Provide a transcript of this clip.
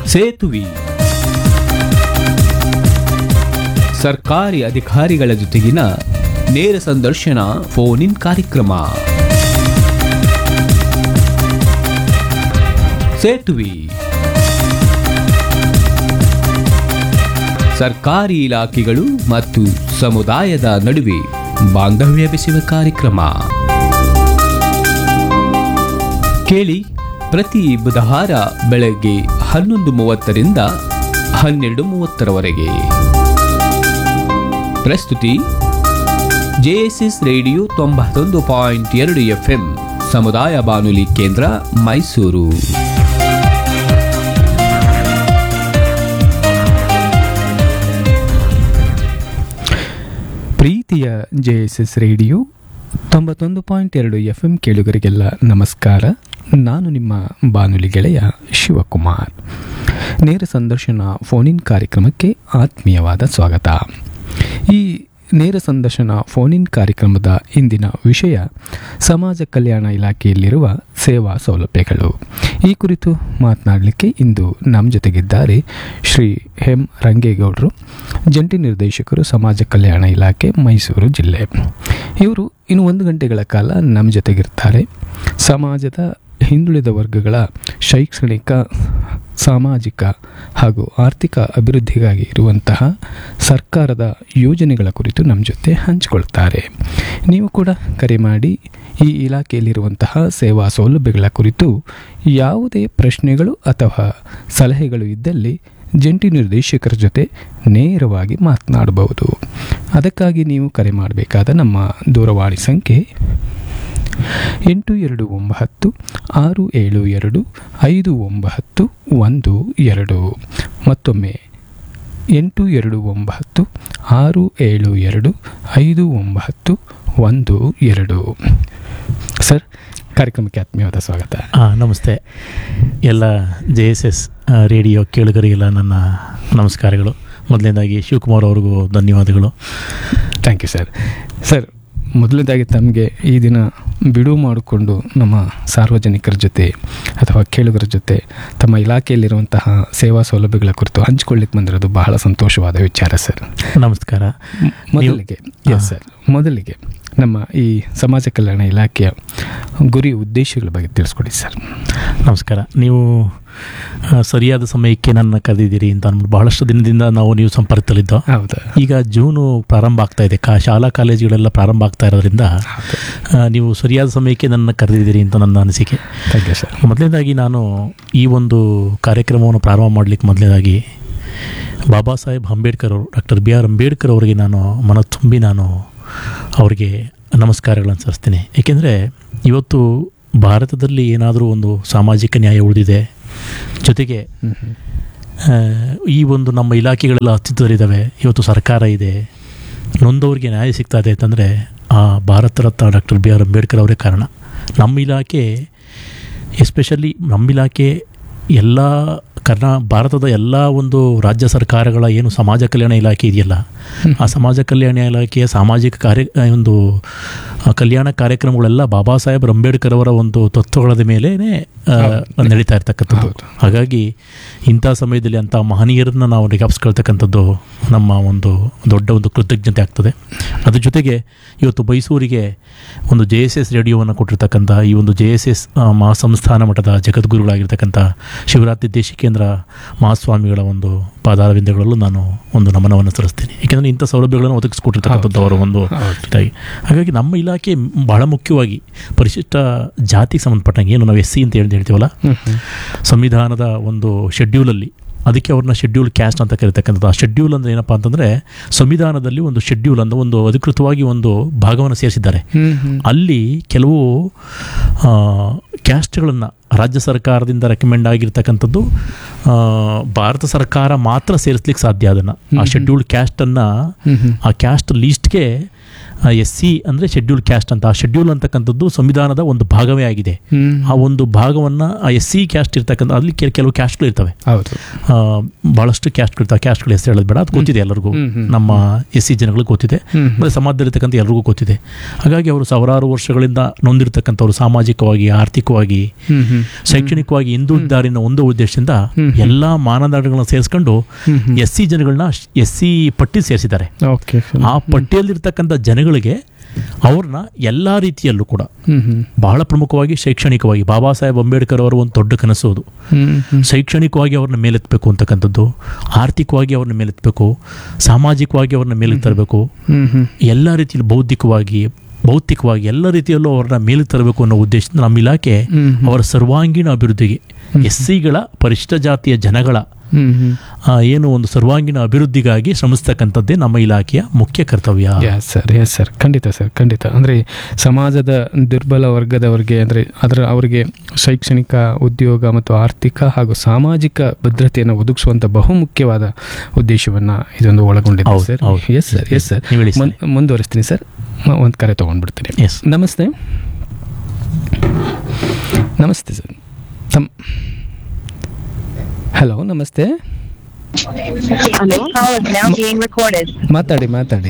ಸೇತುವೆ ಸರ್ಕಾರಿ ಅಧಿಕಾರಿಗಳ ಜೊತೆಗಿನ ನೇರ ಸಂದರ್ಶನ ಫೋನ್ ಇನ್ ಕಾರ್ಯಕ್ರಮ ಸೇತುವೆ ಸರ್ಕಾರಿ ಇಲಾಖೆಗಳು ಮತ್ತು ಸಮುದಾಯದ ನಡುವೆ ಬಾಂಧವ್ಯ ಬೆಸೆಯುವ ಕಾರ್ಯಕ್ರಮ ಕೇಳಿ ಪ್ರತಿ ಬುಧವಾರ ಬೆಳಗ್ಗೆ ಹನ್ನೊಂದು ಮೂವತ್ತರಿಂದ ಹನ್ನೆರಡು ಮೂವತ್ತರವರೆಗೆ ಪ್ರಸ್ತುತಿ ಜೆಎಸ್ಎಸ್ ರೇಡಿಯೋ ತೊಂಬತ್ತೊಂದು ಪಾಯಿಂಟ್ ಎರಡು ಎಫ್ಎಂ ಸಮುದಾಯ ಬಾನುಲಿ ಕೇಂದ್ರ ಮೈಸೂರು ಪ್ರೀತಿಯ ಜೆ ಎಸ್ ಎಸ್ ರೇಡಿಯೋ ತೊಂಬತ್ತೊಂದು ಪಾಯಿಂಟ್ ಎರಡು ಎಫ್ ಎಂ ಕೇಳುಗರಿಗೆಲ್ಲ ನಮಸ್ಕಾರ ನಾನು ನಿಮ್ಮ ಬಾನುಲಿ ಗೆಳೆಯ ಶಿವಕುಮಾರ್ ನೇರ ಸಂದರ್ಶನ ಫೋನಿನ್ ಕಾರ್ಯಕ್ರಮಕ್ಕೆ ಆತ್ಮೀಯವಾದ ಸ್ವಾಗತ ಈ ನೇರ ಸಂದರ್ಶನ ಫೋನಿನ್ ಕಾರ್ಯಕ್ರಮದ ಇಂದಿನ ವಿಷಯ ಸಮಾಜ ಕಲ್ಯಾಣ ಇಲಾಖೆಯಲ್ಲಿರುವ ಸೇವಾ ಸೌಲಭ್ಯಗಳು ಈ ಕುರಿತು ಮಾತನಾಡಲಿಕ್ಕೆ ಇಂದು ನಮ್ಮ ಜೊತೆಗಿದ್ದಾರೆ ಶ್ರೀ ಎಂ ರಂಗೇಗೌಡರು ಜಂಟಿ ನಿರ್ದೇಶಕರು ಸಮಾಜ ಕಲ್ಯಾಣ ಇಲಾಖೆ ಮೈಸೂರು ಜಿಲ್ಲೆ ಇವರು ಇನ್ನು ಒಂದು ಗಂಟೆಗಳ ಕಾಲ ನಮ್ಮ ಜೊತೆಗಿರ್ತಾರೆ ಸಮಾಜದ ಹಿಂದುಳಿದ ವರ್ಗಗಳ ಶೈಕ್ಷಣಿಕ ಸಾಮಾಜಿಕ ಹಾಗೂ ಆರ್ಥಿಕ ಅಭಿವೃದ್ಧಿಗಾಗಿ ಇರುವಂತಹ ಸರ್ಕಾರದ ಯೋಜನೆಗಳ ಕುರಿತು ನಮ್ಮ ಜೊತೆ ಹಂಚಿಕೊಳ್ತಾರೆ ನೀವು ಕೂಡ ಕರೆ ಮಾಡಿ ಈ ಇಲಾಖೆಯಲ್ಲಿರುವಂತಹ ಸೇವಾ ಸೌಲಭ್ಯಗಳ ಕುರಿತು ಯಾವುದೇ ಪ್ರಶ್ನೆಗಳು ಅಥವಾ ಸಲಹೆಗಳು ಇದ್ದಲ್ಲಿ ಜಂಟಿ ನಿರ್ದೇಶಕರ ಜೊತೆ ನೇರವಾಗಿ ಮಾತನಾಡಬಹುದು ಅದಕ್ಕಾಗಿ ನೀವು ಕರೆ ಮಾಡಬೇಕಾದ ನಮ್ಮ ದೂರವಾಣಿ ಸಂಖ್ಯೆ ಎಂಟು ಎರಡು ಒಂಬತ್ತು ಆರು ಏಳು ಎರಡು ಐದು ಒಂಬತ್ತು ಒಂದು ಎರಡು ಮತ್ತೊಮ್ಮೆ ಎಂಟು ಎರಡು ಒಂಬತ್ತು ಆರು ಏಳು ಎರಡು ಐದು ಒಂಬತ್ತು ಒಂದು ಎರಡು ಸರ್ ಕಾರ್ಯಕ್ರಮಕ್ಕೆ ಆತ್ಮೀಯವಾದ ಸ್ವಾಗತ ಆ, ನಮಸ್ತೆ ಎಲ್ಲ ಜೆ ಎಸ್ ಎಸ್ ರೇಡಿಯೋ ಕೇಳುಗರಿಗೆಲ್ಲ ನನ್ನ ನಮಸ್ಕಾರಗಳು ಮೊದಲನೇದಾಗಿ ಶಿವಕುಮಾರ್ ಅವ್ರಿಗೂ ಧನ್ಯವಾದಗಳು ಥ್ಯಾಂಕ್ ಯು ಸರ್ ಸರ್ ಮೊದಲನೇದಾಗಿ ತಮಗೆ ಈ ದಿನ ಬಿಡುವು ಮಾಡಿಕೊಂಡು ನಮ್ಮ ಸಾರ್ವಜನಿಕರ ಜೊತೆ ಅಥವಾ ಕೇಳುಗರ ಜೊತೆ ತಮ್ಮ ಇಲಾಖೆಯಲ್ಲಿರುವಂತಹ ಸೇವಾ ಸೌಲಭ್ಯಗಳ ಕುರಿತು ಹಂಚಿಕೊಳ್ಳಿಕ್ಕೆ ಬಂದಿರೋದು ಬಹಳ ಸಂತೋಷವಾದ ವಿಚಾರ ಸರ್ ನಮಸ್ಕಾರ ಮ್- ಮೊದಲಿಗೆ ಎಸ್ ಸರ್ ಮೊದಲಿಗೆ ನಮ್ಮ ಈ ಸಮಾಜ ಕಲ್ಯಾಣ ಇಲಾಖೆಯ ಗುರಿ ಉದ್ದೇಶಗಳ ಬಗ್ಗೆ ತಿಳಿಸ್ಕೊಡಿ ಸರ್ ನಮಸ್ಕಾರ ನೀವು ಆ, ಸರಿಯಾದ ಸಮಯಕ್ಕೆ ನನ್ನ ಕರೆದಿದ್ದೀರಿ ಅಂತ ಅಂದ್ಬಿಟ್ಟು ಬಹಳಷ್ಟು ದಿನದಿಂದ ನಾವು ನೀವು ಸಂಪರ್ಕದಲ್ಲಿದ್ದೋ ಹೌದಾ ಈಗ ಜೂನು ಪ್ರಾರಂಭ ಆಗ್ತಾ ಇದೆ ಕಾ ಶಾಲಾ ಕಾಲೇಜುಗಳೆಲ್ಲ ಪ್ರಾರಂಭ ಆಗ್ತಾ ಇರೋದ್ರಿಂದ ಆ, ನೀವು ಸರಿಯಾದ ಸಮಯಕ್ಕೆ ನನ್ನ ಕರೆದಿದ್ದೀರಿ ಅಂತ ನನ್ನ ಅನಿಸಿಕೆ ಥ್ಯಾಂಕ್ ಯು ಸರ್ ಮೊದಲನೇದಾಗಿ ನಾನು ಈ ಒಂದು ಕಾರ್ಯಕ್ರಮವನ್ನು ಪ್ರಾರಂಭ ಮಾಡಲಿಕ್ಕೆ ಮೊದಲನೇದಾಗಿ ಬಾಬಾ ಸಾಹೇಬ್ ಅಂಬೇಡ್ಕರ್ ಅವರು ಡಾಕ್ಟರ್ ಬಿ ಆರ್ ಅಂಬೇಡ್ಕರ್ ಅವರಿಗೆ ನಾನು ಮನ ತುಂಬಿ ನಾನು ಅವರಿಗೆ ನಮಸ್ಕಾರಗಳನ್ನು ಸಲ್ಲಿಸ್ತೀನಿ ಏಕೆಂದರೆ ಇವತ್ತು ಭಾರತದಲ್ಲಿ ಏನಾದರೂ ಒಂದು ಸಾಮಾಜಿಕ ನ್ಯಾಯ ಉಳಿದಿದೆ ಜೊತೆಗೆ ಹ್ಮ್ ಹ್ಮ್. ಆ, ಈ ಒಂದು ನಮ್ಮ ಇಲಾಖೆಗಳೆಲ್ಲ ಅಸ್ತಿತ್ವದಲ್ಲಿದ್ದಾವೆ ಇವತ್ತು ಸರ್ಕಾರ ಇದೆ ನೊಂದವರಿಗೆ ನ್ಯಾಯ ಸಿಗ್ತಾ ಇದೆ ಅಂತಂದರೆ ಆ Bharat Ratna doctor B R Ambedkar ಅವರೇ ಕಾರಣ ನಮ್ಮ ಇಲಾಖೆ ಎಸ್ಪೆಷಲಿ ನಮ್ಮ ಇಲಾಖೆ ಎಲ್ಲ ಕರ್ನಾ ಭಾರತದ ಎಲ್ಲ ಒಂದು ರಾಜ್ಯ ಸರ್ಕಾರಗಳ ಏನು ಸಮಾಜ ಕಲ್ಯಾಣ ಇಲಾಖೆ ಇದೆಯಲ್ಲ ಆ ಸಮಾಜ ಕಲ್ಯಾಣ ಇಲಾಖೆಯ ಸಾಮಾಜಿಕ ಕಾರ್ಯ ಆ, ಒಂದು ಆ, ಕಲ್ಯಾಣ ಕಾರ್ಯಕ್ರಮಗಳೆಲ್ಲ ಬಾಬಾ ಸಾಹೇಬ್ ಅಂಬೇಡ್ಕರ್ ಅವರ ಒಂದು ತತ್ವಗಳ ಮೇಲೆ ನಡೀತಾ ಇರ್ತಕ್ಕಂಥದ್ದು ಹೌದು. ಹಾಗಾಗಿ ಇಂಥ ಸಮಯದಲ್ಲಿ ಅಂಥ ಮಹನೀಯರನ್ನ ನಾವು ಜ್ಞಾಪಿಸ್ಕೊಳ್ತಕ್ಕಂಥದ್ದು ನಮ್ಮ ಒಂದು ದೊಡ್ಡ ಒಂದು ಕೃತಜ್ಞತೆ ಆಗ್ತದೆ ಅದ್ರ ಜೊತೆಗೆ ಇವತ್ತು ಮೈಸೂರಿಗೆ ಒಂದು ಜೆ ಎಸ್ ಎಸ್ ರೇಡಿಯೋವನ್ನು ಕೊಟ್ಟಿರ್ತಕ್ಕಂಥ ಈ ಒಂದು ಜೆ ಎಸ್ ಎಸ್ ಮಹಾಸಂಸ್ಥಾನ ಮಠದ ಜಗದ್ಗುರುಗಳಾಗಿರ್ತಕ್ಕಂಥ ಶಿವರಾತ್ರಿ ದೇಶಿಕೇಂದ್ರ ಮಹಾಸ್ವಾಮಿಗಳ ಒಂದು ಪಾದಾರವಿಂದಗಳಲ್ಲೂ ನಾನು ಒಂದು ನಮನವನ್ನು ಸಲ್ಲಿಸ್ತೀನಿ ಏಕೆಂದರೆ ಇಂಥ ಸೌಲಭ್ಯಗಳನ್ನು ಒದಗಿಸ್ಕೊಟ್ಟಿರ್ತಕ್ಕಂಥದ್ದು ಅವರ ಒಂದು ಹೌದು. ಇದಾಗಿ ಹಾಗಾಗಿ ನಮ್ಮ ಇಲಾಖೆ ಬಹಳ ಮುಖ್ಯವಾಗಿ ಪರಿಶಿಷ್ಟ ಜಾತಿಗೆ ಸಂಬಂಧಪಟ್ಟಂಗೆ ಏನು ನಾವು ಎಸ್ ಸಿ ಅಂತ ಹೇಳಿ ಹೇಳ್ತೀವಲ್ಲ ಹ್ಮ್ ಹ್ಮ್. ಸಂವಿಧಾನದ ಒಂದು ಶೆಡ್ಯೂಲಲ್ಲಿ ಅದಕ್ಕೆ ಅವ್ರನ್ನ ಶೆಡ್ಯೂಲ್ ಕ್ಯಾಸ್ಟ್ ಅಂತ ಕರೀತಕ್ಕಂಥದ್ದು ಆ ಶೆಡ್ಯೂಲ್ ಅಂದರೆ ಏನಪ್ಪ ಅಂತಂದರೆ ಸಂವಿಧಾನದಲ್ಲಿ ಒಂದು ಶೆಡ್ಯೂಲ್ ಅಂತ ಒಂದು ಅಧಿಕೃತವಾಗಿ ಒಂದು ಭಾಗವನ್ನು ಸೇರಿಸಿದ್ದಾರೆ ಹ್ಮ್ ಹ್ಮ್. ಅಲ್ಲಿ ಕೆಲವು ಕ್ಯಾಸ್ಟ್ಗಳನ್ನು ರಾಜ್ಯ ಸರ್ಕಾರದಿಂದ ರೆಕಮೆಂಡ್ ಆಗಿರ್ತಕ್ಕಂಥದ್ದು ಆ, ಭಾರತ ಸರ್ಕಾರ ಮಾತ್ರ ಸೇರಿಸ್ಲಿಕ್ಕೆ ಸಾಧ್ಯ ಅದನ್ನು ಆ ಹ್ಮ್. ಶೆಡ್ಯೂಲ್ಡ್ ಕ್ಯಾಸ್ಟನ್ನು ಹ್ಮ್ ಹ್ಮ್. ಆ ಕ್ಯಾಸ್ಟ್ ಲೀಸ್ಟ್ಗೆ ಎಸ್ ಸಿ ಅಂದರೆ ಶೆಡ್ಯೂಲ್ ಕ್ಯಾಸ್ಟ್ ಅಂತ ಆ ಶೆಡ್ಯೂಲ್ ಅಂತಕ್ಕಂಥದ್ದು ಸಂವಿಧಾನದ ಒಂದು ಭಾಗವೇ ಆಗಿದೆ ಹ್ಮ್ ಆ ಒಂದು ಭಾಗವನ್ನು ಆ ಎಸ್ ಸಿ ಕ್ಯಾಸ್ಟ್ ಇರ್ತಕ್ಕಂಥ ಅಲ್ಲಿ ಕೆಲ- ಕೆಲವು ಕ್ಯಾಸ್ಟ್ಗಳು ಇರ್ತವೆ ಹೌದು ಆ, ಭಾಳಷ್ಟು ಕ್ಯಾಸ್ಟ್ಗಳು ಇರ್ತವೆ ಕ್ಯಾಸ್ಟ್ಗಳು ಹೆಸರು ಹೇಳೋದು ಬೇಡ ಅದು ಗೊತ್ತಿದೆ ಎಲ್ಲರಿಗೂ ಹ್ಮ್, ಹ್ಮ್. ನಮ್ಮ ಎಸ್ ಸಿ ಜನಗಳಿಗೆ ಗೊತ್ತಿದೆ ಹ್ಮ್, ಹ್ಮ್. ಮತ್ತು ಸಮಾಜದಲ್ಲಿರ್ತಕ್ಕಂಥ ಎಲ್ರಿಗೂ ಗೊತ್ತಿದೆ ಹಾಗಾಗಿ ಅವರು ಸಾವಿರಾರು ವರ್ಷಗಳಿಂದ ನೊಂದಿರ್ತಕ್ಕಂಥವ್ರು ಸಾಮಾಜಿಕವಾಗಿ ಆರ್ಥಿಕವಾಗಿ ಹ್ಮ್ ಹ್ಮ್ ಶೈಕ್ಷಣಿಕವಾಗಿ ಹಿಂದುಳಿದಾರಿನ ಒಂದು ಉದ್ದೇಶದಿಂದ ಹ್ಮ್. ಎಲ್ಲ ಮಾನದಂಡಗಳನ್ನ ಸೇರಿಸ್ಕೊಂಡು ಹ್ಮ್, ಹ್ಮ್. ಎಸ್ ಸಿ ಜನಗಳನ್ನ ಎಸ್ ಸಿ ಪಟ್ಟಿ ಸೇರಿಸಿದ್ದಾರೆ ಓಕೆ ಆ ಪಟ್ಟಿಯಲ್ಲಿರ್ತಕ್ಕಂಥ ಜನಗಳಿಗೆ ಅವ್ರನ್ನ ಎಲ್ಲ ರೀತಿಯಲ್ಲೂ ಕೂಡ ಹ್ಮ್ ಹ್ಮ್ ಬಹಳ ಪ್ರಮುಖವಾಗಿ ಶೈಕ್ಷಣಿಕವಾಗಿ ಬಾಬಾ ಸಾಹೇಬ್ ಅಂಬೇಡ್ಕರ್ ಅವರ ಒಂದು ದೊಡ್ಡ ಕನಸು ಅದು ಹ್ಮ್ ಹ್ಮ್ ಶೈಕ್ಷಣಿಕವಾಗಿ ಅವ್ರನ್ನ ಮೇಲೆತ್ತಬೇಕು ಅಂತಕ್ಕಂಥದ್ದು ಆರ್ಥಿಕವಾಗಿ ಅವ್ರನ್ನ ಮೇಲೆತ್ತಬೇಕು ಸಾಮಾಜಿಕವಾಗಿ ಅವ್ರನ್ನ ಮೇಲಕ್ಕೆ ತರಬೇಕು ಹ್ಮ್ ಹ್ಮ್ ಎಲ್ಲ ರೀತಿಯಲ್ಲಿ ಬೌದ್ಧಿಕವಾಗಿ ಭೌತಿಕವಾಗಿ ಎಲ್ಲ ರೀತಿಯಲ್ಲೂ ಅವ್ರನ್ನ ಮೇಲಕ್ಕೆ ತರಬೇಕು ಅನ್ನೋ ಉದ್ದೇಶದಿಂದ ನಮ್ಮ ಇಲಾಖೆ ಹ್ಮ್ ಹ್ಮ್. ಅವರ ಸರ್ವಾಂಗೀಣ ಅಭಿವೃದ್ಧಿಗೆ ಎಸ್ ಸಿಗಳ ಪರಿಶಿಷ್ಟ ಜಾತಿಯ ಜನಗಳ ಹ್ಮ್ ಹ್ಮ್ ಆ, ಏನು ಒಂದು ಸರ್ವಾಂಗೀಣ ಅಭಿವೃದ್ಧಿಗಾಗಿ ಶ್ರಮಿಸ್ತಕ್ಕಂಥದ್ದೇ ನಮ್ಮ ಇಲಾಖೆಯ ಮುಖ್ಯ ಕರ್ತವ್ಯ ಎಸ್ ಸರ್ ಎಸ್ ಸರ್ ಖಂಡಿತ ಸರ್ ಖಂಡಿತ ಅಂದರೆ ಸಮಾಜದ ದುರ್ಬಲ ವರ್ಗದವರಿಗೆ ಅಂದರೆ ಅದರ ಅವರಿಗೆ ಶೈಕ್ಷಣಿಕ ಉದ್ಯೋಗ ಮತ್ತು ಆರ್ಥಿಕ ಹಾಗೂ ಸಾಮಾಜಿಕ ಭದ್ರತೆಯನ್ನು ಒದಗಿಸುವಂಥ ಬಹುಮುಖ್ಯವಾದ ಉದ್ದೇಶವನ್ನು ಇದೊಂದು ಒಳಗೊಂಡಿದೆ ಹೌದು, ಸರ್ ಹೌದು. ಎಸ್ ಸರ್ ಎಸ್ ಸರ್ ನೀವು ಹೇಳಿ ಸರ್. ಮುನ್- ಮುಂದುವರಿಸ್ತೀನಿ ಸರ್ ಒಂದು ಕರೆ ತೊಗೊಂಡ್ಬಿಡ್ತೀನಿ ಎಸ್ ನಮಸ್ತೆ ನಮಸ್ತೆ ಸರ್ ತಮ್ ಹಲೋ ನಮಸ್ತೆ Hello. Call is now being recorded. ಮಾತಾಡಿ ಮಾತಾಡಿ